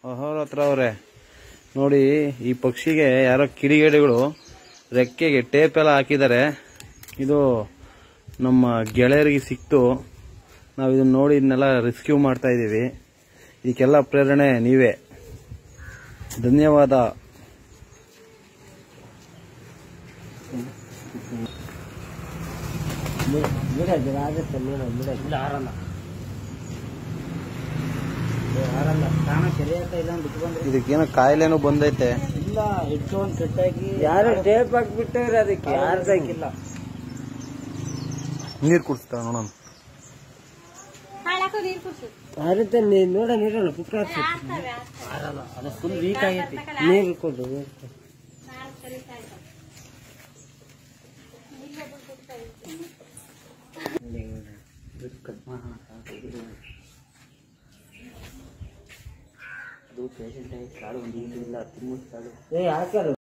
ಅವ್ರ ಹತ್ರ ಅವ್ರೆ ನೋಡಿ ಈ ಪಕ್ಷಿಗೆ ಯಾರೋ ಕಿಡಿಗೇಡಿಗಳು ರೆಕ್ಕೆಗೆ ಟೇಪ್ ಎಲ್ಲ ಹಾಕಿದ್ದಾರೆ ಇದು ನಮ್ಮ ಗೆಳೆಯರಿಗೆ ಸಿಕ್ತು ನಾವು ಇದನ್ನ ನೋಡಿ ಇದನ್ನೆಲ್ಲ ರೆಸ್ಕ್ಯೂ ಮಾಡ್ತಾ ಇದ್ದೀವಿ ಇದಕ್ಕೆಲ್ಲ ಪ್ರೇರಣೆ ನೀವೇ ಧನ್ಯವಾದ ಬಿಡ ಬಿಡ ಆಗುತ್ತೆ ನೋಡ ಬಿಡ ಇಲ್ಲ ಆರಲ್ಲ ಆರಲ್ಲ ಪ್ರಾಣ ಸರಿಯಾಗ್ತಾ ಇಲ್ಲ ಬಿಟ್ಟು ಬಂದ್ರೆ ಇದಕ್ಕೇನೋ ಕಾಯಿಲೆನೂ ಬಂದೈತೆ ಇಲ್ಲ ಇಟ್ಕೊಂಡು ಕೆಟ್ಟಾಗಿ ಯಾರು ಟೇಪ್ ಹಾಕ್ಬಿಟ್ಟವ್ರೆ ಅದಕ್ಕೆ ಯಾರ್ದಾಗಿಲ್ಲ ನೀರು ಕುಡಿಸ್ತಾ ನೋಡೋಣ ಹಾಳಾಕೋ ನೀರು ಕುಡ್ಸು ಆರುತ್ತೆ ನೀರು ನೋಡ ನೀರಲ್ಲ ಪುಕ್ಕ ಆರಲ್ಲ ಅದು ಫುಲ್ ವೀಕ್ ಆಗೈತಿ ನೀರು ಕೊಡು ನೀರು ಕೊಡು. ಅದು ಪೇಷಂಟ್ ಆಗಿ ಕಾಳು ಒಂದು ಇಲ್ಲ ತಿನ್ನಿಸ್ತಾಳು ಏ ಯಾಕೆ